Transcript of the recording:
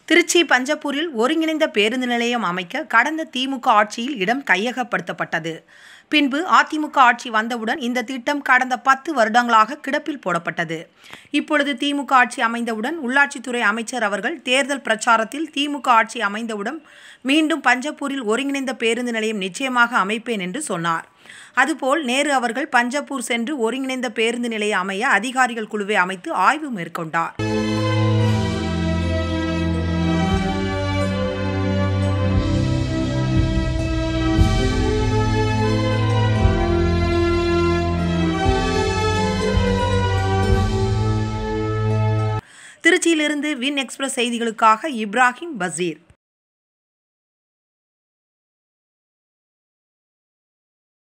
திருச்சி பஞ்சப்பூரில் ஒருங்கிணைந்த பேருந்து நிலையம் அமைக்க கடந்த திமுக ஆட்சியில் இடம் கையகப்படுத்தப்பட்டது பின்பு அதிமுக ஆட்சி வந்தவுடன் இந்த திட்டம் கடந்த பத்து வருடங்களாக கிடப்பில் போடப்பட்டது இப்பொழுது திமுக ஆட்சி அமைந்தவுடன் உள்ளாட்சித்துறை அமைச்சர் அவர்கள் தேர்தல் பிரச்சாரத்தில் திமுக ஆட்சி அமைந்தவுடன் மீண்டும் பஞ்சப்பூரில் ஒருங்கிணைந்த பேருந்து நிலையம் நிச்சயமாக அமைப்பேன் என்று சொன்னார் அதுபோல் நேரு அவர்கள் பஞ்சப்பூர் சென்று ஒருங்கிணைந்த பேருந்து நிலையம் அமைய அதிகாரிகள் குழுவை அமைத்து ஆய்வு மேற்கொண்டார் திருச்சியிலிருந்து வின் எக்ஸ்பிரஸ் செய்திகளுக்காக இப்ராஹிம் பசீர்